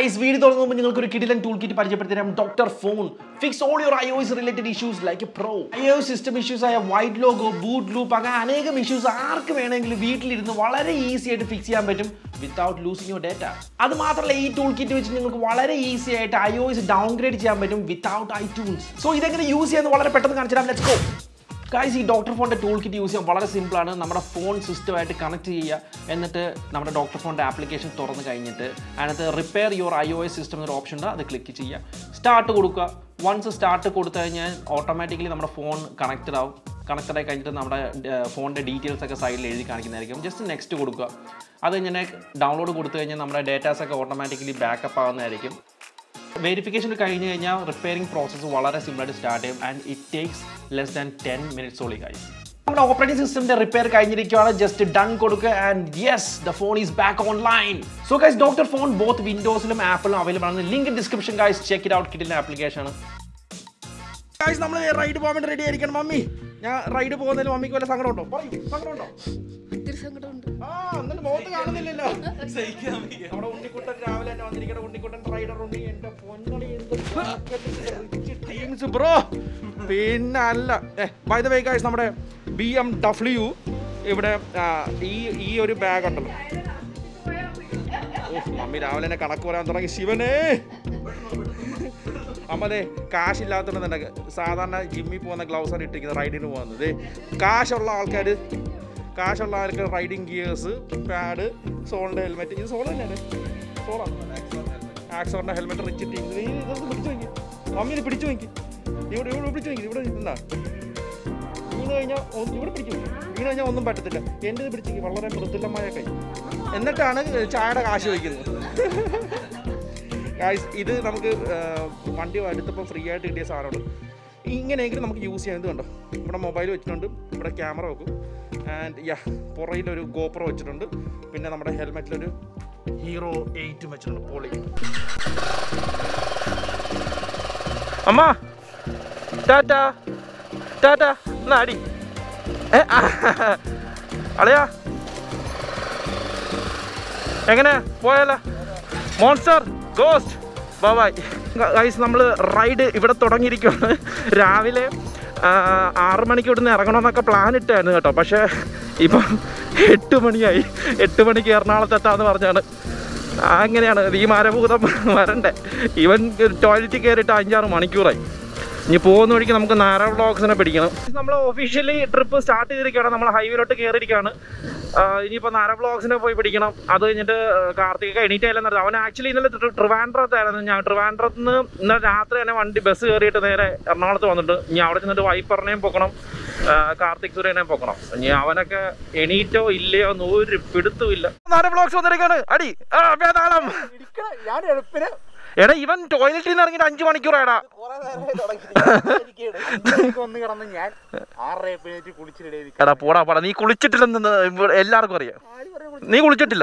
Guys video തുടങ്ങുമ്പോൾ നിങ്ങൾക്ക് ഒരു കിടിലൻ ടൂൾ കിറ്റ് പരിചയപ്പെടുത്തി തരാം doctor fone fix all your iOS related issues like pro I O system issues ആയ വൈറ്റ് ലോഗോ ബൂട്ട് ലൂപ്പ് അങ്ങനെ അനേകം ഇഷ്യൂസ് ആർക്ക് വേണമെങ്കിലും വീട്ടിലിരുന്ന് വളരെ ഈസി ആയിട്ട് ഫിക്സ് ചെയ്യാൻ പറ്റും വിത്തൗട്ട് ലൂസിങ് യുവർ ഡേറ്റ അത് മാത്രമല്ല ഈ ടൂൾ കിറ്റ് വെച്ച് നിങ്ങൾക്ക് വളരെ ഈസി ആയിട്ട് ഐ ഒ എസ് ഡൗൺഗ്രേഡ് ചെയ്യാൻ പറ്റും വിത്തൗട്ട് ഐ ട്യൂൺസ് സോ ഇതെങ്ങനെ യൂസ് ചെയ്യാൻ വളരെ പെട്ടെന്ന് കാണിച്ചു തരാം ലെറ്റ്സ് ഗോ ഗൈസ് ഈ ഡോക്ടർ ഫോണിൻ്റെ ടൂൾ കിറ്റ് യൂസ് ചെയ്യാൻ വളരെ സിമ്പിളാണ് നമ്മുടെ ഫോൺ സിസ്റ്റമായിട്ട് കണക്ട് ചെയ്യുക എന്നിട്ട് നമ്മുടെ ഡോക്ടർ ഫോണിൻ്റെ ആപ്ലിക്കേഷൻ തുറന്ന് കഴിഞ്ഞിട്ട് അതിനകത്ത് repair your iOS system എന്നൊരു ഓപ്ഷൻ ഉണ്ട് അത് ക്ലിക്ക് ചെയ്യുക സ്റ്റാർട്ട് കൊടുക്കുക വൺസ് സ്റ്റാർട്ട് കൊടുത്തു കഴിഞ്ഞാൽ ഓട്ടോമാറ്റിക്കലി നമ്മുടെ ഫോൺ കണക്റ്റഡ് ആവും കണക്റ്റഡ് ആയി കഴിഞ്ഞിട്ട് നമ്മുടെ ഫോണിൻ്റെ ഡീറ്റെയിൽസ് ഒക്കെ സൈഡിൽ എഴുതി കാണിക്കുന്നതായിരിക്കും ജസ്റ്റ് നെക്സ്റ്റ് കൊടുക്കുക അത് ഇങ്ങനെ ഡൗൺലോഡ് കൊടുത്തു കഴിഞ്ഞാൽ നമ്മുടെ ഡേറ്റാസ് ഒക്കെ ഓട്ടോമാറ്റിക്കലി ബാക്കപ്പ് ആവുന്നതായിരിക്കും വെരിഫിക്കേഷൻ കഴിഞ്ഞ് കഴിഞ്ഞാൽ റിപ്പയറിംഗ് പ്രോസസ്സ് വളരെ സിമ്പിളായിട്ട് സ്റ്റാർട്ട് ചെയ്യും and it takes less than ten minutes only guys നമ്മുടെ ഓപ്പറേറ്റിംഗ് സിസ്റ്റമിന്റെ റിപ്പയർ കഴിഞ്ഞിരിക്കുകയാണ് ജസ്റ്റ് ഡൺ കൊടുക്കുക and yes the phone is back online so guys doctor fone both വിൻഡോസിലും ആപ്പിളും അവൈലബിൾ ആണ് link description guys check it out കിട്ടുന്ന application ആണ് guys നമ്മൾ റൈഡ് പോകാൻ വേണ്ടി റെഡി ആയിരിക്കണം മമ്മി ഞാൻ റൈഡ് പോകുന്നതിൽ മമ്മിക്ക് വല്ല സങ്കടം ഉണ്ടോ പറയൂ സങ്കടം ഉണ്ടോ ഇത്തിരി സങ്കടമുണ്ട് ആ എന്നിട്ട് മുഖത്ത് കാണുന്നില്ലല്ലോ അവിടെ ഉണ്ണിക്കുട്ടൻ രാവിലെ തന്നെ വന്നിരിക്കണ ഉണ്ണിക്കുട്ടൻ റൈഡർ ഉണ്ണി എന്റെ പൊന്നടി ടീംസ് ബ്രോ പിന്നെ അല്ല ബൈ ദ വേ ഗൈസ് നമ്മുടെ ബി എം ഡബ്ല്യു ഇവിടെ ആ, ഈ ഈ ഒരു ബാഗ് ഉണ്ടല്ലോ ഓ, മമ്മി രാവിലെ തന്നെ കണക്ക് പറയാൻ തുടങ്ങി ശിവനേ അമ്മതേ കാശില്ലാത്തതുകൊണ്ട് തന്നെ സാധാരണ ജിമ്മിൽ പോകുന്ന ഗ്ലൗസ് ആണ് ഇട്ടിരിക്കുന്നത് റൈഡിന് പോകുന്നത് ദേ, കാശുള്ള ആൾക്കാർ കാശുള്ള ആൾക്ക് റൈഡിങ് ഗിയേഴ്സ് പാഡ് സോളിൻ്റെ ഹെൽമെറ്റ് ഇത് സോൾ തന്നെയാണ് സോളാണ് ആക്സോറിൻ്റെ ഹെൽമെറ്റ് റിച്ചിട്ട് നീ ഇതൊന്ന് പിടിച്ചു നോക്കി മമ്മി ഇത് പിടിച്ചു നോക്കി ഇവിടെ ഇവിടെ പിടിച്ചു നോക്കി ഇവിടെ നിന്നാ വീണ് കഴിഞ്ഞാൽ ഒന്ന് ഇവിടെ പിടിച്ചു വീണ് കഴിഞ്ഞാൽ ഒന്നും പറ്റത്തില്ല എൻ്റെ ഇത് പിടിച്ചു വളരെ മൃദുലമായ കൈ എന്നിട്ടാണ് ചായയുടെ കാശ് വയ്ക്കുന്നത് ഗായ്സ് ഇത് നമുക്ക് ആ, വണ്ടി എടുത്തപ്പോൾ ഫ്രീ ആയിട്ട് കിട്ടിയ സാധനമാണ് ഇങ്ങനെയെങ്കിലും നമുക്ക് യൂസ് ചെയ്യാൻ ഇത് കണ്ടോ ഇവിടെ മൊബൈൽ വെച്ചിട്ടുണ്ട് ഇവിടെ ക്യാമറ വെക്കും ആൻഡ് യാ പുറയിലൊരു ഗോപ്രോ വെച്ചിട്ടുണ്ട് പിന്നെ നമ്മുടെ ഹെൽമെറ്റിലൊരു ഹീറോ എയ്റ്റും വെച്ചിട്ടുണ്ട് പോളി അമ്മ ടാറ്റ ടാറ്റ എന്നാ അടി ഏ, ആ, അളയാ എങ്ങനെ പോയാലോ മോൺസ്റ്റർ ഗോസ്റ്റ് ബായ് ഗൈസ് നമ്മൾ റൈഡ് ഇവിടെ തുടങ്ങിയിരിക്കുകയാണ് രാവിലെ ആ, ആറ് മണിക്ക് ഇവിടുന്ന് ഇറങ്ങണമെന്നൊക്കെ പ്ലാൻ ഇട്ടായിരുന്നു കേട്ടോ പക്ഷേ ഇപ്പം എട്ട് മണിയായി എട്ട് മണിക്ക് എറണാകുളത്ത് എത്താമെന്ന് പറഞ്ഞാണ് അങ്ങനെയാണ് ഈ മരഭൂതം വരണ്ടേ ഇവൻ ടോയ്ലറ്റിൽ കയറിയിട്ട് അഞ്ചാറ് മണിക്കൂറായി ഇനി പോകുന്ന വഴിക്ക് നമുക്ക് നാര വ്ളോഗ്സിനെ പിടിക്കണം നമ്മൾ ഒഫീഷ്യലി ട്രിപ്പ് സ്റ്റാർട്ട് ചെയ്തിരിക്കുകയാണ് നമ്മൾ ഹൈവേയിലോട്ട് കയറിയിരിക്കുകയാണ് ഇനിയിപ്പോൾ നാര വ്ളോഗ്സിനെ പോയി പിടിക്കണം അത് കഴിഞ്ഞിട്ട് കാർത്തിക എണീറ്റായില്ലെന്ന് അവൻ ആക്ച്വലി ഇന്നലെ ട്രി- ട്രിവാൻഡ്രത്തായിരുന്നു ഞാൻ ട്രിവാൻഡ്രത്ത് നിന്ന് ഇന്നലെ രാത്രി തന്നെ വണ്ടി ബസ് കയറിയിട്ട് നേരെ എറണാകുളത്ത് വന്നിട്ട് ഇനി അവിടെ ചെന്നിട്ട് വൈപ്പറിനെയും പൊക്കണം ആ, കാർത്തിക് സൂര്യനെയും പൊക്കണം ഇനി അവനൊക്കെ എണീറ്റോ ഇല്ലയോ എന്ന് ഒരു പിടുത്തും ഇല്ല നാര വ്ളോഗ്സ് വന്നിരിക്കുകയാണ് അടി ആ വേതാളം ഞാൻ എളുപ്പിന് എടാ ഇവൻ ടോയ്ലറ്റിൽ നിന്ന് ഇറങ്ങിയിട്ട് അഞ്ച് മണിക്കൂറായടാ കുറെ നേരമായി തുടങ്ങി വന്ന് കിടന്ന് ഞാൻ ആറര എഴുന്നേറ്റ് കുളിച്ചിടേ എടാ പോടാ പോടാ നീ കുളിച്ചിട്ടില്ലെന്ന് ഇവിടെ എല്ലാവർക്കും അറിയാം നീ കുളിച്ചിട്ടില്ല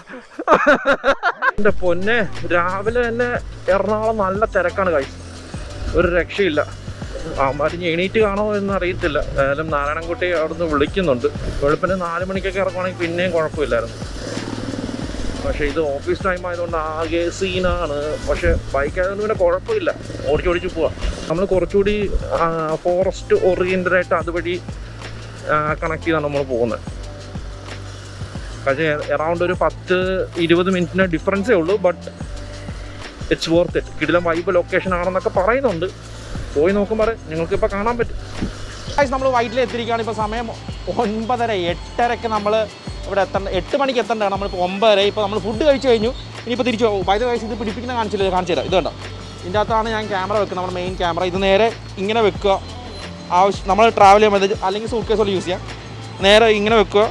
എന്റെ പൊന്നെ രാവിലെ തന്നെ എറണാകുളം നല്ല തിരക്കാണ് കാഴ്ച ഒരു രക്ഷയില്ല അവന്മാർ ഇനി എണീറ്റ് കാണോ എന്ന് അറിയത്തില്ല ഏതായാലും നാരായണൻകുട്ടി അവിടുന്ന് വിളിക്കുന്നുണ്ട് വെളുപ്പിന് നാല് മണിക്കൊക്കെ ഇറങ്ങുവാണെങ്കിൽ പിന്നെയും കുഴപ്പമില്ലായിരുന്നു പക്ഷേ ഇത് ഓഫീസ് ടൈം ആയതുകൊണ്ട് ആകെ സീനാണ് പക്ഷേ ബൈക്ക് ആയതുകൊണ്ട് പിന്നെ കുഴപ്പമില്ല ഓടിച്ച് ഓടിച്ച് പോവാം നമ്മൾ കുറച്ചുകൂടി ഫോറസ്റ്റ് ഓറിയൻറ്റഡ് ആയിട്ട് അതുവഴി കണക്ട് ചെയ്താണ് നമ്മൾ പോകുന്നത് പക്ഷേ അറൗണ്ട് ഒരു പത്ത് ഇരുപത് മിനിറ്റിന് ഡിഫറൻസേ ഉള്ളൂ ബട്ട് ഇറ്റ്സ് വർത്ത് ഇറ്റ് കിടിലം വൈബ് ലൊക്കേഷൻ ആണെന്നൊക്കെ പറയുന്നുണ്ട് പോയി നോക്കുമ്പോൾ നിങ്ങൾക്ക് ഇപ്പോൾ കാണാൻ പറ്റും നമ്മൾ വൈറ്റിൽ എത്തിയിരിക്കുകയാണ് ഇപ്പോൾ സമയം ഒൻപതര എട്ടരക്ക് നമ്മൾ ഇവിടെ എത്തേണ്ട എട്ട് മണിക്ക് എത്തേണ്ടതാണ് നമ്മളിപ്പോൾ ഒമ്പതര ഇപ്പോൾ നമ്മൾ ഫുഡ് കഴിച്ചു കഴിഞ്ഞു ഇനിയിപ്പോൾ തിരിച്ചു പോകും വൈദ്യ വയസ്സ് ഇത് പിടിപ്പിക്കുന്ന കാണിച്ചില്ല കാണിച്ചു തരാം ഇത് കണ്ടോ ഇതിൻ്റെ അകത്താണ് ഞാൻ ക്യാമറ വെക്കുന്നത് നമ്മുടെ മെയിൻ ക്യാമറ ഇത് നേരെ ഇങ്ങനെ വെക്കുക ആവശ്യം നമ്മൾ ട്രാവൽ ചെയ്യുമ്പോൾ അല്ലെങ്കിൽ സൂട്ട് കേസോട് യൂസ് ചെയ്യാം നേരെ ഇങ്ങനെ വെക്കുക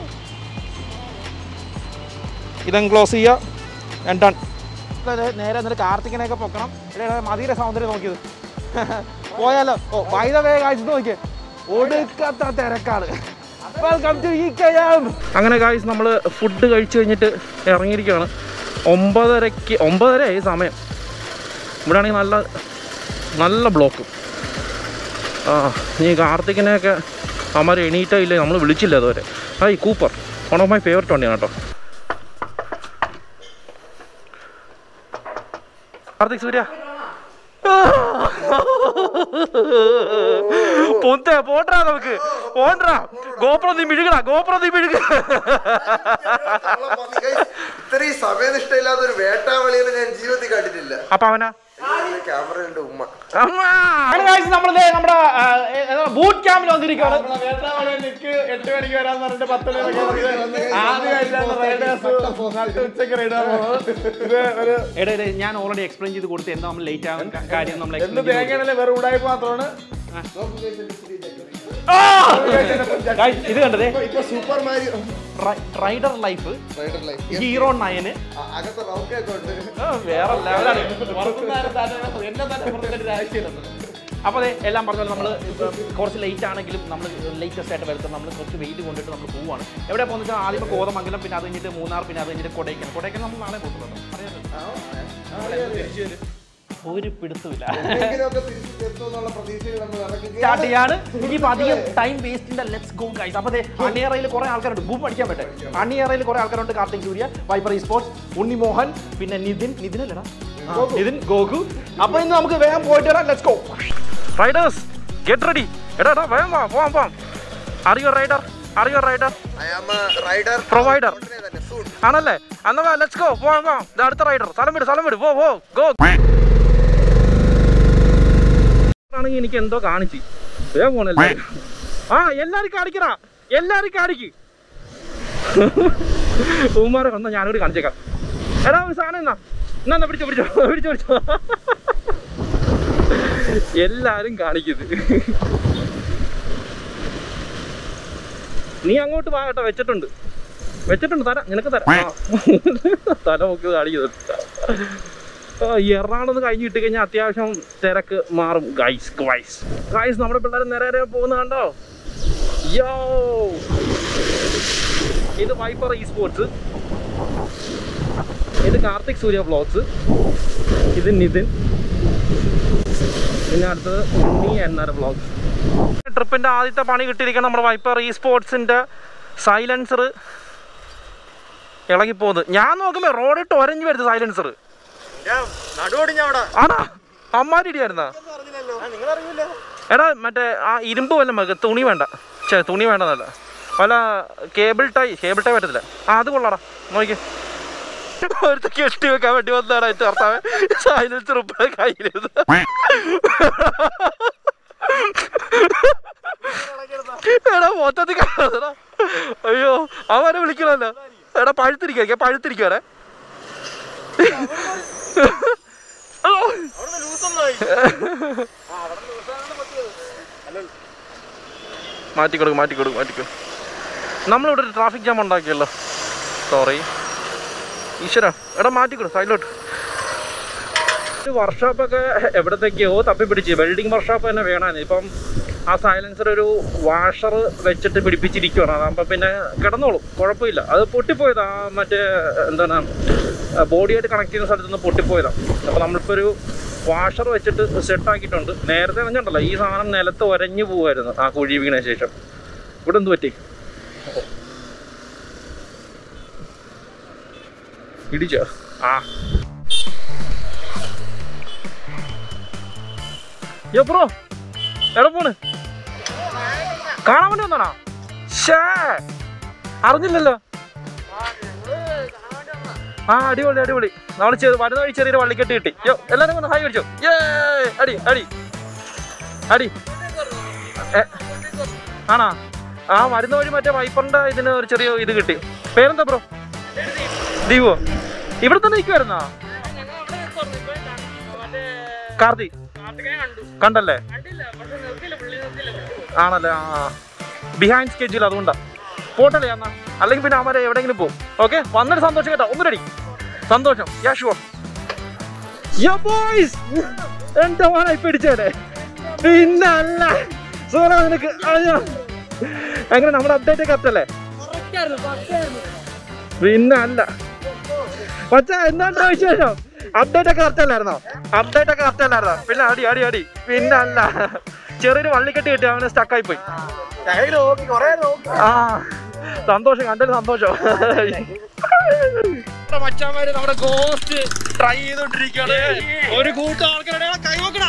ഇതങ്ങ് ക്ലോസ് ചെയ്യുക ഡൺ നേരെ എന്നിട്ട് കാർത്തികനെയൊക്കെ പൊക്കണം എടാ മതിയുടെ സൗന്ദര്യം നോക്കിയത് പോയാലോ ഓ വൈദ വേഗം ഇത് നോക്കിയേ ഒടുക്കത്ത തിരക്കാണ് welcome to E K M അങ്ങനെ കായ്സ് നമ്മൾ ഫുഡ് കഴിച്ചു കഴിഞ്ഞിട്ട് ഇറങ്ങിയിരിക്കുകയാണ് ഒമ്പതരയ്ക്ക് ഒമ്പതരയായി സമയം ഇവിടെ ആണെങ്കിൽ നല്ല നല്ല ബ്ലോക്ക് ആ നീ കാർത്തികിനെയൊക്കെ അമ്മ എണീറ്റോ ഇല്ലേ നമ്മൾ വിളിച്ചില്ല അതുവരെ ആ ഈ Cooper one of my favourite വണ്ടിയാണ് കേട്ടോ കാർത്തിക് സൂര്യ പൊന്തേ പോണ്ടാ നമുക്ക് പോണ്ടാ ഗോപ്രോ നീ മിഴുകടാ ഗോപ്രോ നീ മിഴുക ഇത്രയും സമയനിഷ്ഠയില്ലാത്ത ഒരു വേട്ടാവളിയെ ഞാൻ ജീവിതത്തിൽ കണ്ടിട്ടില്ല അപ്പൊ അവനാ ക്യാമറയുടെ ഉമ്മ അമ്മ അങ്ങനെ guys, നമ്മളിതേ നമ്മുടെ ബൂട്ട് ക്യാമ്പിൽ വന്നിരിക്കുകയാണ് എട്ട് മണിക്ക് വരാന്ന് പറഞ്ഞിട്ട് പത്ത് മണിക്ക് ആദ്യമായിട്ടാണ് റൈഡേഴ്സ് ഉച്ചയ്ക്ക് റൈഡർ ഒരു എടേ എടേ, ഞാൻ ഓൾറെഡി എക്സ്പ്ലെയിൻ ചെയ്ത് കൊടുത്ത് എന്താ നമ്മൾ ലേറ്റ് ആകുന്ന ക- കാര്യം നമ്മൾ എന്ത് explain ചെയ്ത് തേങ്ങയാണല്ലേ വെറും ഉടായ്പ മാത്രമാണ് Guys, ഇത് കണ്ടതേ ഇപ്പൊ super Mario rider life rider life Hero നയന് അകത്ത് റൗക്കൊക്കെ ഉണ്ട് വേറെ ലെവലാണ് എന്നെ തന്നെ പറഞ്ഞിട്ട് ആവശ്യമില്ല അപ്പോൾ അതെ എല്ലാം പറഞ്ഞാൽ നമ്മൾ കുറച്ച് ലേറ്റ് ആണെങ്കിലും നമ്മൾ ലേറ്റസ്റ്റ് ആയിട്ട് വരുത്തും നമ്മൾ കുറച്ച് വെയിറ്റ് കൊണ്ടിട്ട് നമ്മൾ പോവാണ് എവിടെ പോകുന്ന വെച്ചാൽ ആദ്യം കോതമംഗലം പിന്നെ അത് കഴിഞ്ഞിട്ട് മൂന്നാർ പിന്നെ അത് കഴിഞ്ഞിട്ട് കൊടൈക്കനാൽ കൊടൈക്കനാൽ നമ്മൾ നാളെ പോകുന്നുള്ളൂ അറിയാമല്ലോ ഒരു പിടുത്തമില്ല എങ്ങനെയൊക്കെ തിരിച്ചു എത്തുമെന്നുള്ള പ്രതീക്ഷയിൽ നമ്മൾ ഇറങ്ങി സ്റ്റാർട്ട് ചെയ്യാണ് ഇനിയിപ്പോൾ അധികം ടൈം വേസ്റ്റിന്റെ ലെറ്റ്സ് ഗോ ഗൈസ് അപ്പോൾ അതെ അണിയറയിൽ കുറേ ആൾക്കാരുണ്ട് ബൂം അടിക്കാൻ പറ്റേ അണിയറയിൽ കുറേ ആൾക്കാരുണ്ട് Karthik Surya Viper E Sports Unnimohan പിന്നെ നിതിൻ നിതിൻ അല്ലടാ ആ, നിതിൻ ഗോകു അപ്പോൾ ഇന്ന് നമുക്ക് വേഗം പോയിട്ട് വരാം let's go riders get ready എടാ എടാ വേഗം വാ പോവാം പോവാം അറിയോ റൈഡർ അറിയോ rider I am rider Provider. തന്നെ soon. ആണല്ലേ എന്നാ ലെറ്റ്സ് ഗോ പോവാം പോവാം ദാ അടുത്ത റൈഡർ സ്ഥലം വിട് സ്ഥലം വിട് പോ പോ ഗോ ആണെങ്കിൽ എനിക്ക് എന്തോ കാണിച്ച് വേഗം പോണല്ലേ ആ എല്ലാരും കാണിക്കടാ എല്ലാരും കാണിക്ക് ഉമ്മാരെ കണ്ട ഞാനോട് കാണിച്ചേക്കാം എടാ ഒരു സാധനം എന്നാ എന്നാ എന്നാ പിടിച്ചോ പിടിച്ചോ പിടിച്ചോ പിടിച്ചോ എല്ലാരും കാണിക്കുന്നത് നീ അങ്ങോട്ട് വാ കേട്ടോ വെച്ചിട്ടുണ്ട് വെച്ചിട്ടുണ്ട് തരാം നിനക്ക് തരാം ആ. തല നോക്കി കാണിക്കുന്നത് ആ, ഈ എറണാകുളം കഴിഞ്ഞ് കിട്ടി കഴിഞ്ഞാൽ അത്യാവശ്യം തിരക്ക് മാറും ഗൈസ് ഗൈസ് ഗൈസ് നമ്മുടെ പിള്ളേർ നേരെ പോകുന്ന കണ്ടോ യോ ഇത് വൈപ്പർ ഇ സ്പോർട്സ് ഇത് കാർത്തിക് സൂര്യ വ്ളോഗ്സ് ഇത് നിതിൻ പിന്നെ അടുത്തത് ഉണ്ണി എന്നർ വ്ളോഗ്സ് ട്രിപ്പിന്റെ ആദ്യത്തെ പണി കിട്ടിയിരിക്കണം നമ്മുടെ വൈപ്പർ ഇ സ്പോർട്സിന്റെ സൈലൻസർ ഇളകിപ്പോകുന്നത് ഞാൻ നോക്കുമ്പോ റോഡിട്ട് ഒരഞ്ഞു വരുന്നത് സൈലൻസർ നടുവടിഞ്ഞ അവിടെ ആണാ അമ്മാരിടിയായിരുന്നാ നിങ്ങൾ അറിയില്ല എടാ മറ്റേ ആ ഇരുമ്പ് വല്ല മക തുണി വേണ്ട ചേ തുണി വേണ്ടെന്നല്ല വല്ല കേബിൾ ടൈ കേബിൾ ടൈ പറ്റത്തില്ല ആ അത് കൊള്ളാടാ നോക്കി ഒരുത്ത കെട്ടി വെക്കാൻ വേണ്ടി വന്നതാണ് അതിന്റെ ഭർത്താവ് സൈലൻസർ ഉപ്പ കയ്യിലിരുന്ന് എടാ മൊത്തത്തിൽ കാണാതെടാ അയ്യോ അവനെ വിളിക്കണല്ലോ എടാ പഴുത്തിരിക്കുക പഴുത്തിരിക്കുവാണേ അവിടെ ലൂസൊന്നായി മാറ്റിക്കൊടുക്കും മാറ്റിക്കൊടുക്കും മാറ്റിക്കൊടുക്കും നമ്മളിവിടെ ഒരു ട്രാഫിക് ജാം ഉണ്ടാക്കിയല്ലോ സോറി ഈശ്വര എടാ മാറ്റിക്കൊടു സൈഡിലോട്ട് ഒരു വർക്ക്ഷോപ്പൊക്കെ എവിടത്തേക്കോ തപ്പിപ്പിടിച്ച് വെൽഡിങ് വർക്ക്ഷോപ്പ് തന്നെ വേണമെന്ന് ഇപ്പം ആ സൈലൻസർ ഒരു വാഷർ വെച്ചിട്ട് പിടിപ്പിച്ചിരിക്കുകയാണ് അതാകുമ്പോൾ പിന്നെ കിടന്നോളും കുഴപ്പമില്ല അത് പൊട്ടിപ്പോയതാ ആ മറ്റേ എന്താണ് ബോഡിയായിട്ട് കണക്ട് ചെയ്യുന്ന സ്ഥലത്ത് നിന്ന് പൊട്ടിപ്പോയതാണ് അപ്പോൾ നമ്മളിപ്പോൾ ഒരു വാഷർ വെച്ചിട്ട് സെറ്റ് ആക്കിയിട്ടുണ്ട് നേരത്തെ പറഞ്ഞിട്ടുണ്ടല്ലോ ഈ സാധനം നിലത്ത് ഒരഞ്ഞു പോവായിരുന്നു ആ കുഴി വീണ ശേഷം ഇവിടെ എന്ത് പറ്റി ഇടിച്ചോ ആ യോ ബ്രോ എവിടെ പോണ് കാണാൻ വേണ്ടി വന്നാണോ ഷേ അറിഞ്ഞില്ലല്ലോ ആ അടിപൊളി അടിപൊളി നമ്മൾ വരുന്ന വഴി ചെറിയൊരു വള്ളിക്കെട്ട് കിട്ടി യോ എല്ലാരും ഒന്ന് ഹായ് അടിച്ചോ ഏ അടി അടി അടി ഏ, ആണോ ആ വരുന്ന വഴി മറ്റേ വൈപ്പറിന്റെ ഇതിന് ഒരു ചെറിയ ഇത് കിട്ടി പേരെന്താ ബ്രോ ദീപോ ഇവിടെ തന്നെ നിൽക്കുമായിരുന്നോ കാർത്തി കണ്ടല്ലേ ആണല്ലേ ആ ബിഹൈൻഡ് സ്കെഡ്യൂൾ അതുകൊണ്ടാ പോട്ടല്ലേ എന്നാ അല്ലെങ്കിൽ പിന്നെ അവരെ എവിടെയെങ്കിലും പോകും ഓക്കെ വന്നൊരു സന്തോഷം കേട്ടോ ഒന്നുരടി സന്തോഷം യാ ഷുവർ യോ ബോയ്സ് എന്റെ മോനായി പിടിച്ചേരെ പിന്നല്ല സൂറ നിനക്ക് അയ്യോ. എങ്ങനെ നമ്മുടെ അപ്ഡേറ്റ് ഒക്കെ അപ്റ്റല്ലേ പിന്നല്ല പക്ഷേ എന്താണ് വിശേഷം അപ്ഡേറ്റ് ഒക്കെ കറക്റ്റ് അല്ലായിരുന്നോ അപ്ഡേറ്റ് ഒക്കെ കറക്റ്റ് അല്ലായിരുന്നോ പിന്നെ അടി അടി അടി പിന്നല്ല ചെറിയൊരു വള്ളിക്കെട്ട് കിട്ടി അവന് സ്റ്റക്കായി പോയി ഞങ്ങൾ നോക്കി കൊറേ നോക്കി ആ സന്തോഷം കണ്ടൊരു സന്തോഷം മച്ചാമാര് നമ്മുടെ ഗോസ്റ്റ് ട്രൈ ചെയ്തോണ്ടിരിക്കുകയാണ് ഒരു കൂട്ടം ആൾക്കാരുടെ കൈവക്കണ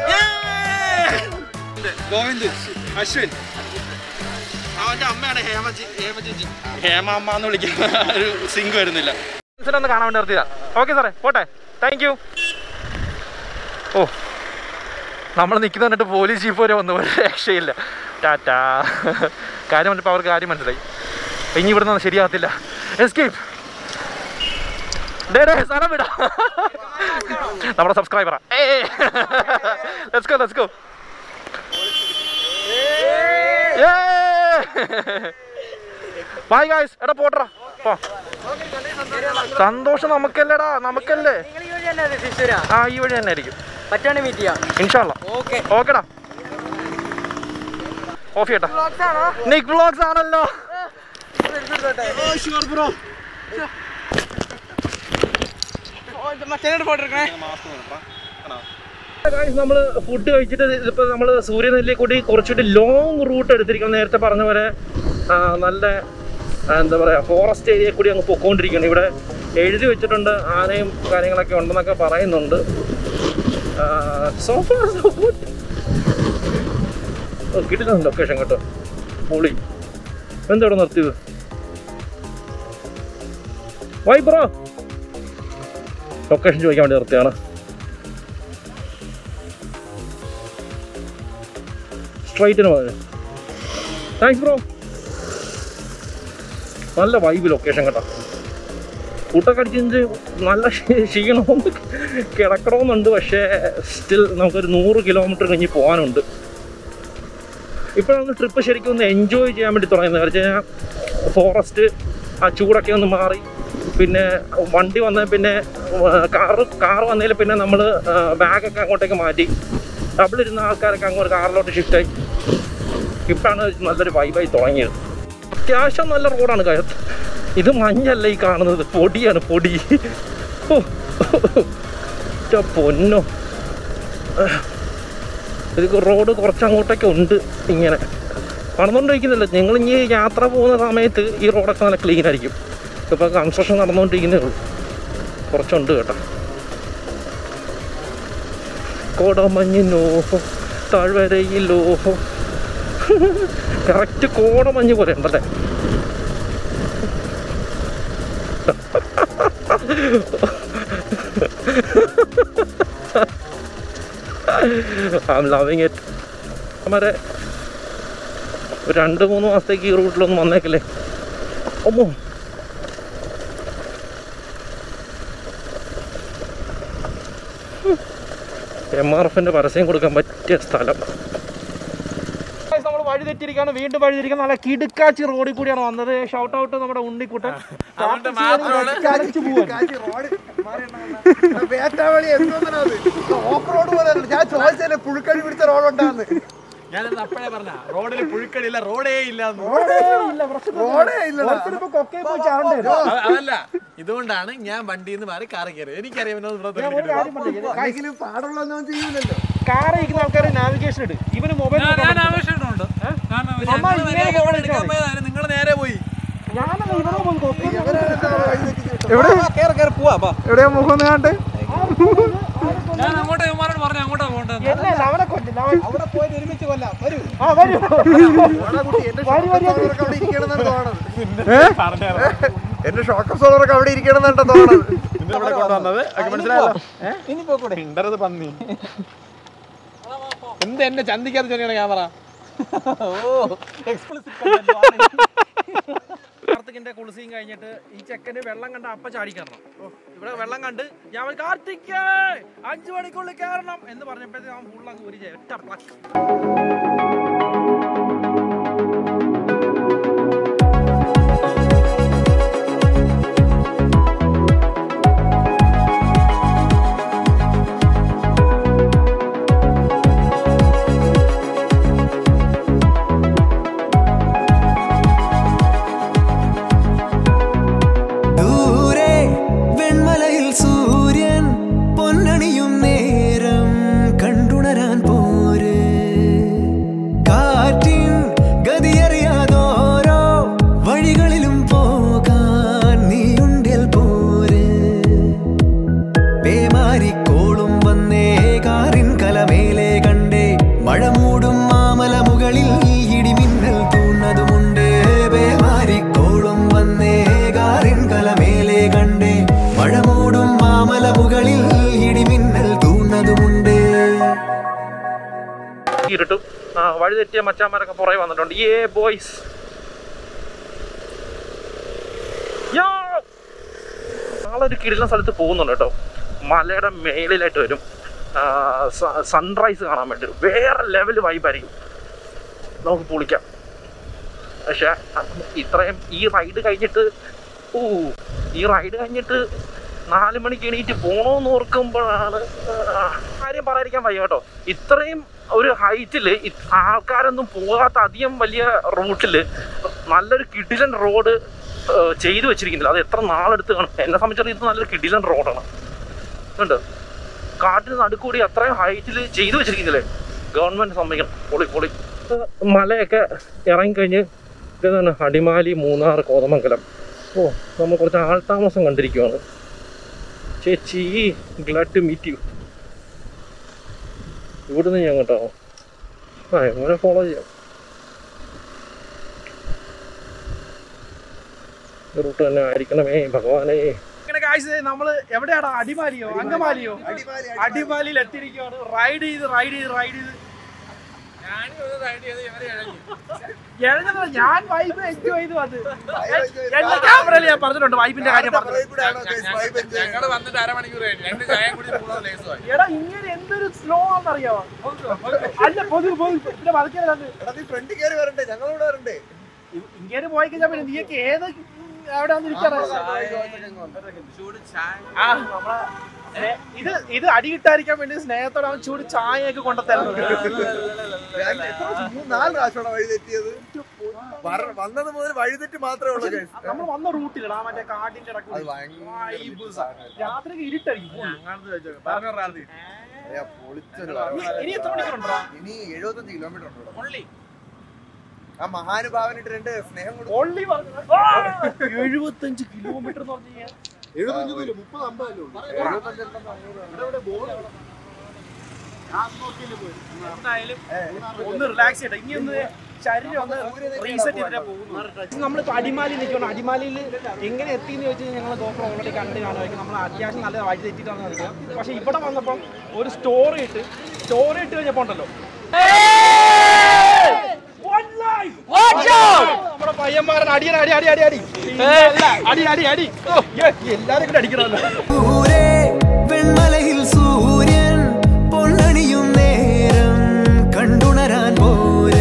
ഗോവിന്ദ് അശ്വിൻ അവന്റെ അമ്മയാണ് ഹേമജി ഹേമജി ഹേമ അമ്മ എന്ന് വിളിക്കുന്ന ഒരു സിങ്ക് വരുന്നില്ല ഒന്ന് കാണാൻ വേണ്ടി നിർത്തിയതാ ഓക്കെ സാറേ പോട്ടെ താങ്ക് യു ഓ നമ്മൾ നിൽക്കുന്ന കണ്ടിട്ട് പോലീസ് ജീപ്പ് വരെ വന്നു ഒരു രക്ഷയില്ല ടാറ്റാ കാര്യം പറഞ്ഞപ്പോൾ അവർക്ക് കാര്യം മനസ്സിലായി ഇനി ഇവിടെ നിന്ന് ശരിയാകത്തില്ല എസ്കേപ്പ് ഡേ ഡേ സ്ഥലം വിടാ നമ്മുടെ സബ്സ്ക്രൈബറാ ഏ let's go let's go bye guys എടാ പോട്ടറാ പോ സന്തോഷം നമുക്കല്ലേടാ നമുക്കല്ലേ ആ ഈ വഴി തന്നെ ആയിരിക്കും പറ്റാണ് മീറ്റ് ചെയ്യാം ഇൻഷാല്ല ഓക്കെ ഓക്കെടാ ഓഫ് ചെയ്യട്ടെ നിക് വ്ളോഗ്സ് ആണല്ലോ മറ്റേ ഫോട്ടോ എടുക്കണേ നമ്മൾ ഫുഡ് കഴിച്ചിട്ട് ഇതിപ്പോൾ നമ്മൾ സൂര്യനെല്ലിയെ കൂടി കുറച്ചുകൂടി ലോങ് റൂട്ട് എടുത്തിരിക്കണം നേരത്തെ പറഞ്ഞ പോലെ ആ, നല്ല ആ, എന്താ പറയുക ഫോറസ്റ്റ് ഏരിയ കൂടി അങ്ങ് പൊക്കോണ്ടിരിക്കുകയാണ് ഇവിടെ എഴുതി വെച്ചിട്ടുണ്ട് ആനയും കാര്യങ്ങളൊക്കെ ഉണ്ടെന്നൊക്കെ പറയുന്നുണ്ട് സോഫ കിട്ടുന്ന ലൊക്കേഷൻ കേട്ടോ പൊളി എന്താ ഇവിടെ നിർത്തിയത് വൈ ബ്രോ ലൊക്കേഷൻ ചോദിക്കാൻ വേണ്ടി നിർത്തിയാണ് സ്ട്രൈറ്റിന് പോയത് താങ്ക്സ് ബ്രോ നല്ല വൈബ് ലൊക്കേഷൻ കേട്ടോ ഫുഡൊക്കെ അടിച്ച് നല്ല ക്ഷീ- ക്ഷീണമൊന്നും കിടക്കണമെന്നുണ്ട് പക്ഷേ സ്റ്റിൽ നമുക്കൊരു നൂറ് കിലോമീറ്റർ കഴിഞ്ഞ് പോകാനുണ്ട് ഇപ്പോഴാണ് ട്രിപ്പ് ശരിക്കും ഒന്ന് എൻജോയ് ചെയ്യാൻ വേണ്ടി തുടങ്ങുന്നത് കാരണം വെച്ച് കഴിഞ്ഞാൽ ഫോറസ്റ്റ് ആ ചൂടൊക്കെ ഒന്ന് മാറി പിന്നെ വണ്ടി വന്ന പിന്നെ കാറ് കാറ് വന്നതിൽ പിന്നെ നമ്മൾ ബാഗൊക്കെ അങ്ങോട്ടേക്ക് മാറ്റി ഡബിളിരുന്ന ആൾക്കാരൊക്കെ അങ്ങോട്ട് കാറിലോട്ട് ഷിഫ്റ്റായി ഇപ്പോഴാണ് നല്ലൊരു വൈബായി തുടങ്ങിയത് അത്യാവശ്യം നല്ല റോഡാണ് കയത്ത് ഇത് മഞ്ഞല്ല ഈ കാണുന്നത് പൊടിയാണ് പൊടി ഓ, ൻ്റെ പൊന്നോ ഇത് റോഡ് കുറച്ച് അങ്ങോട്ടൊക്കെ ഉണ്ട് ഇങ്ങനെ നടന്നുകൊണ്ടിരിക്കുന്നില്ല നിങ്ങൾ ഇനി യാത്ര പോകുന്ന സമയത്ത് ഈ റോഡൊക്കെ നല്ല ക്ലീൻ ആയിരിക്കും ഇപ്പോൾ കൺസ്ട്രക്ഷൻ നടന്നുകൊണ്ടിരിക്കുന്നേ ഉള്ളൂ കുറച്ചുണ്ട് കേട്ടോ കോടമഞ്ഞിനോ താഴ്വരയിലോ കറക്റ്റ് കോടമഞ്ഞ് പോലെ ഉണ്ടല്ലേ I'm loving it. അമ്മരെ ഒരു രണ്ട് മൂന്ന് മാസത്തേക്ക് ഈ റൂട്ടിലൊന്നും വന്നേക്കില്ലേ ഒമ്മോ എം ആർ എഫിന്റെ പരസ്യം കൊടുക്കാൻ പറ്റിയ സ്ഥലം നമ്മൾ വഴി തെറ്റിരിക്കാണ് വീണ്ടും വഴി തിരിക്കാൻ നല്ല കിടുക്കാച്ചി റോഡിൽ കൂടിയാണ് വന്നത് ഷൗട്ട് ഔട്ട് നമ്മുടെ ഉണ്ണിക്കുട്ടൻ കരച്ചു പോവാൻ വേട്ടാവളി എന്തോന്നാണ് ഓഫ് റോഡ് പോലെ അല്ല. ഞാൻ ചോദിച്ചല്ലേ പുഴുക്കഴി പിടിച്ച റോഡ് ഉണ്ടാന്ന് ഞാനത് അപ്പഴേ പറഞ്ഞ റോഡിൽ പുഴുക്കടില്ല റോഡേ ഇല്ല റോഡേ ഇല്ലടാ അതല്ല ഇതുകൊണ്ടാണ് ഞാൻ വണ്ടിയിൽ നിന്ന് മാറി കാറി കയറി എനിക്കറിയാം ഇവനോട് ഇവിടെ ഒരു കാര്യം പറഞ്ഞേ ആരെങ്കിലും പാടുള്ളൊന്നും ചെയ്യൂലല്ലോ കാർ ഇരിക്കുന്ന ആൾക്കാർ നാവിഗേഷൻ ഇട് ഇവന് മൊബൈൽ ഞാൻ ആവശ്യമുണ്ട് നിങ്ങൾ നേരെ പോയി എവിടെയാ മുഖം ഒന്ന് കാണട്ടെ ഞാൻ അങ്ങോട്ട് ഇവന്മാരോട് പറഞ്ഞു അങ്ങോട്ടാ പോകേണ്ടത് അവനെ കൊല്ലില്ല അവൻ അവിടെ പോയിട്ട് ഒരുമിച്ച് കൊല്ലാം വരൂ ആ വരൂ എന്റെ ഷോക്കപ്പ് അവിടെ ഇരിക്കണമെന്നാണ് തോന്നുന്നത് എന്റെ ഷോക്കപ്പ് സോളറൊക്കെ അവിടെ ഇരിക്കണമെന്നാണ് തോന്നുന്നത് ഇവിടെ കൊണ്ടുവന്നത് മനസ്സിലായല്ലോ ഇനി പോക്കൂടെ ഉണ്ടത് പന്നി എന്ത് എന്നെ ചന്തിക്കാതെ ചൊല്ലിയാണ് ക്യാമറ കാർത്തികിന്റെ കുളിസിയും കഴിഞ്ഞിട്ട് ഈ ചെക്കന് വെള്ളം കണ്ട അപ്പ ചാടി കയറണം ഇവിടെ വെള്ളം കണ്ട് ഞാൻ കാർത്തിക് അഞ്ചു മണിക്കുള്ളിൽ കയറണം എന്ന് പറഞ്ഞപ്പോഴത്തേക്ക് അവൻ ഫുൾ അങ്ങ് ഒരു ഒറ്റ പ്ലക്ക് ദൂരെ വെൺമലയിൽ സൂര്യൻ പൊന്നണിയും നേരം കണ്ടുണരാൻ പോര് ഇരുട്ടും ആ വഴി തെറ്റിയ മച്ചാന്മാരൊക്കെ പുറകെ വന്നിട്ടുണ്ട് ഏ ബോയ്സ് നാളൊരു കിടിലൻ സ്ഥലത്ത് പോകുന്നുണ്ട് കേട്ടോ മലയുടെ മേളിലായിട്ട് വരും സൺറൈസ് കാണാൻ വേണ്ടി വരും. വേറെ ലെവൽ വൈബായിരിക്കും നമുക്ക് പൊളിക്കാം പക്ഷെ ഇത്രയും ഈ റൈഡ് കഴിഞ്ഞിട്ട് ഓ ഈ റൈഡ് കഴിഞ്ഞിട്ട് നാല് മണിക്ക് എണീറ്റ് പോണോന്ന് ഓർക്കുമ്പോഴാണ് ആ, കാര്യം പറയാതിരിക്കാൻ വയ്യ കേട്ടോ ഇത്രയും ഒരു ഹൈറ്റിൽ ആൾക്കാരൊന്നും പോകാത്ത അധികം വലിയ റൂട്ടിൽ നല്ലൊരു കിടിലൻ റോഡ് ചെയ്തു വെച്ചിരിക്കുന്നില്ല അത് എത്ര നാളെടുത്ത് കാണും എന്നെ സംബന്ധിച്ചിടത്തോളം ഇത് നല്ലൊരു കിടിലൻ റോഡാണ് ഉണ്ട് കാട്ടിന് നടുക്കൂടി അത്രയും ഹൈറ്റിൽ ചെയ്തു വെച്ചിരിക്കുന്നില്ലേ ഗവൺമെൻറ് സമ്മതിക്കണം പൊളി പൊളി ഏഹ് മലയൊക്കെ ഇറങ്ങിക്കഴിഞ്ഞ് ഇതാണ് അടിമാലി മൂന്നാർ കോതമംഗലം ഓ നമ്മൾ കുറച്ച് ആൾതാമസം കണ്ടിരിക്കുവാണ് ചേച്ചി ഗ്ലാഡ് ടു മീറ്റ് യു ഇവിടുന്ന് ഞാൻ കേട്ടോ ആ എങ്ങനെ ഫോളോ ചെയ്യാം റൂട്ട് തന്നെ ആയിരിക്കണമേ ഭഗവാനേ ഇങ്ങനെ കാഴ്ച നമ്മള് എവിടെയാടാ അടിമാലിയോ അങ്കമാലിയോ അടിമാലിയിൽ എത്തിയിരിക്കുകയാണ് റൈഡ് ചെയ്ത് റൈഡ് ചെയ്ത് റൈഡ് ചെയ്ത് ഇഴഞ്ഞതല്ല, ഞാൻ വൈബ് എൻജോയ് ചെയ്തു അത് എന്റെ ക്യാമറയിൽ ഞാൻ പറഞ്ഞിട്ടുണ്ട് വൈബിന്റെ കാര്യം പറഞ്ഞു ഞങ്ങള് വന്നിട്ട് അരമണിക്കൂർ കഴിഞ്ഞു രണ്ട് ചായ കൂടി മൂന്നോ ലേസുമായി എടാ ഇങ്ങനെ എന്തൊരു സ്ലോ ആണെന്നറിയാമോ അല്ല പൊതു പൊതു പിന്നെ വളയ്ക്കാതെ ഫ്രണ്ട് കയറി വരണ്ടേ ഞങ്ങളിവിടെ വരണ്ടേ ഇങ്ങനെ പോയി കഴിഞ്ഞാൽ പിന്നെ നീയൊക്കെ ഏത് അവിടെ വന്നിരിക്കാറ ആ നമ്മളെ സ്നേ- ഇത് ഇത് അടി കിട്ടാതിരിക്കാൻ വേണ്ടി സ്നേഹത്തോടെ അവൻ ചൂട് ചായയൊക്കെ കൊണ്ടുത്തരുന്നത് ഞാൻ എത്ര മൂന്ന് നാല് പ്രാവശ്യമാണ് വഴി തെറ്റിയത് വര- വന്നത് മുതൽ വഴി തെറ്റി മാത്രമേ ഉള്ളൂ guys. നമ്മൾ വന്ന റൂട്ടിലടാ മറ്റേ കാട്ടിന്റെ അത് ഇടയ്ക്ക് ഭയങ്കര രാത്രി ഇരുട്ടായിരിക്കും അയ്യ, പൊളിച്ചൊരു ഇനി- വരവാ. ഇനി എത്ര മണിക്കൂറുണ്ടോ ഇനി എഴുപത്തഞ്ച് കിലോമീറ്റർ ഉണ്ട് ഇവിടെ. ആ മഹാനുഭാവനിട്ട് രണ്ട് സ്നേഹം കൊടുത്തു ഓൺലി എഴുപത്തഞ്ച് കിലോമീറ്റർ എന്ന് പറഞ്ഞു കഴിഞ്ഞാൽ എന്തായാലും ഒന്ന് റിലാക്സ് ചെയ്യട്ടെ ഇനി ഒന്ന് ശരീരം ഒന്ന് റീസെറ്റ് ചെയ്തിട്ടേ പോകുന്നു നമ്മളിപ്പോ അടിമാലി നിൽക്കണം അടിമാലിയിൽ എങ്ങനെ എത്തിയെന്ന് ചോദിച്ചാൽ ഞങ്ങൾ ഗോപ്രോ ഓൾറെഡി കണ്ട് കാണുമായിരിക്കും നമ്മൾ അത്യാവശ്യം നല്ല വഴി തെറ്റിട്ടാണ് നിൽക്കുക പക്ഷെ ഇവിടെ വന്നപ്പം ഒരു സ്റ്റോറി ഇട്ട് സ്റ്റോറി ഇട്ട് കഴിഞ്ഞപ്പോ ഉണ്ടല്ലോ നമ്മുടെ പയ്യന്മാരൻ അടിയൻ അടി അടി അടി അടി അല്ല, അടി അടി അടി ഓ, ഏ, എല്ലാരും കൂടെ അടിക്കണമല്ലോ ദൂരെ വെൺമലയിൽ സൂര്യൻ പൊന്നണിയും നേരം കണ്ടുണരാൻ പോര്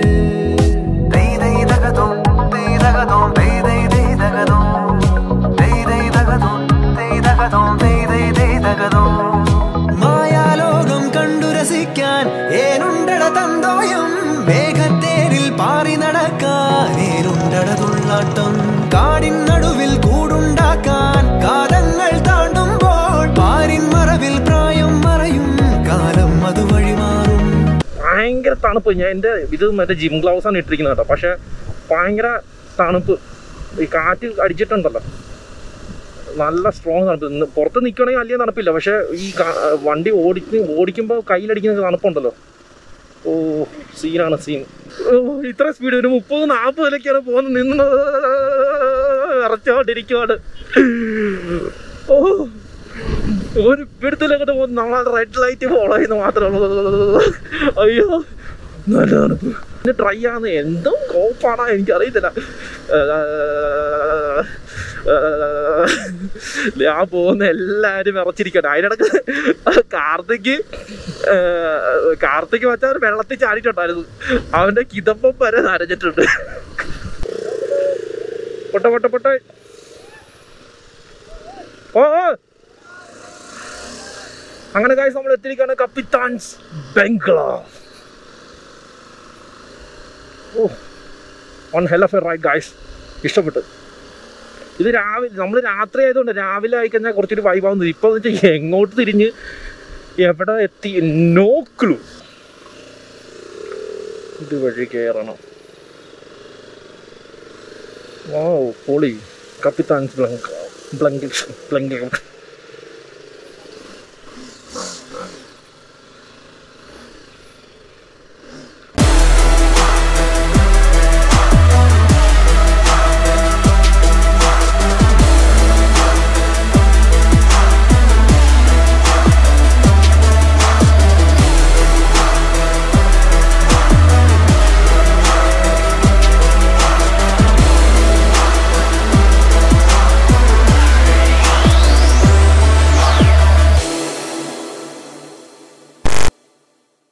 മായാലോകം കണ്ടു രസിക്കാൻ ഏനുണ്ടട തന്തോയം മേഘത്തേരിൽ പാറി നടക്കാൻ ഏനുണ്ടട തുള്ളാട്ടം കാടിൻ നടുവിൽ കൂടുണ്ടാക്കാൻ കാലങ്ങൾ താണ്ടുമ്പോൾ പാരിൻ മറവിൽ പ്രായം മറയും കാലം അതുവഴി മാറും ഭയങ്കര തണുപ്പ് ഞാൻ എൻ്റെ ഇത് മറ്റേ ജിം ഗ്ലൗസ് ആണ് ഇട്ടിരിക്കുന്നത് കേട്ടോ പക്ഷെ ഭയങ്കര തണുപ്പ് ഈ കാറ്റ് അടിച്ചിട്ടുണ്ടല്ലോ നല്ല സ്ട്രോങ് തണുപ്പ് ഇന്ന് പുറത്ത് നിൽക്കുകയാണെങ്കിൽ വലിയ തണുപ്പില്ല പക്ഷെ ഈ കാ- വണ്ടി ഓടിക്കും ഓടിക്കുമ്പോൾ കയ്യിലടിക്കുന്ന തണുപ്പുണ്ടല്ലോ ഓ സീനാണ് സീൻ ഓ ഇത്ര സ്പീഡ് ഒരു മുപ്പത് നാൽപ്പതിലൊക്കെയാണ് പോകുന്നത് നിന്ന് ഇറച്ചോണ്ടിരിക്കുവാണ് ഓ ഒരു പിടുത്തിലൊക്കെ പോകുന്നു നമ്മൾ റെഡ് ലൈറ്റ് ഫോളോ ചെയ്യുന്ന മാത്രമേ ഉള്ളൂ അയ്യോ നല്ല തണുപ്പ് പിന്നെ ട്രൈ ആകുന്ന എന്തോ കോപ്പാണോ എനിക്കറിയത്തില്ല ഞാൻ പോകുന്ന എല്ലാവരും വിറച്ചിരിക്കട്ടെ അതിനിടക്ക് കാർത്തിക്ക് കാർത്തിക്ക് വെച്ചാൽ ഒരു വെള്ളത്തിൽ ചാടിയിട്ടുണ്ടായിരുന്നു അവന്റെ കിതമ്പം വരെ നനഞ്ഞിട്ടുണ്ട് പൊട്ട പൊട്ട പൊട്ട ഓ ഓ. അങ്ങനെ കാര്യം നമ്മൾ എത്തിയിരിക്കുകയാണ് കപ്പിത്താൻസ് ബംഗ്ലാ oh one hell of a ride guys ഇഷ്ടപ്പെട്ടു ഇത് രാവിലെ നമ്മൾ രാത്രി ആയതുകൊണ്ട് രാവിലെ ആയിക്കഴിഞ്ഞാൽ കുറച്ചൊരു വൈബാവുന്നത് ഇപ്പോൾ എന്ന് വെച്ചാൽ എങ്ങോട്ട് തിരിഞ്ഞ് എവിടെ എത്തി നോ ക്ലൂ ഇതുവഴി കയറണം ഓ പൊളി കപ്പിത്താൻസ് ബ്ലങ്ക് ബ്ലങ്ക് ബ്ലങ്ക്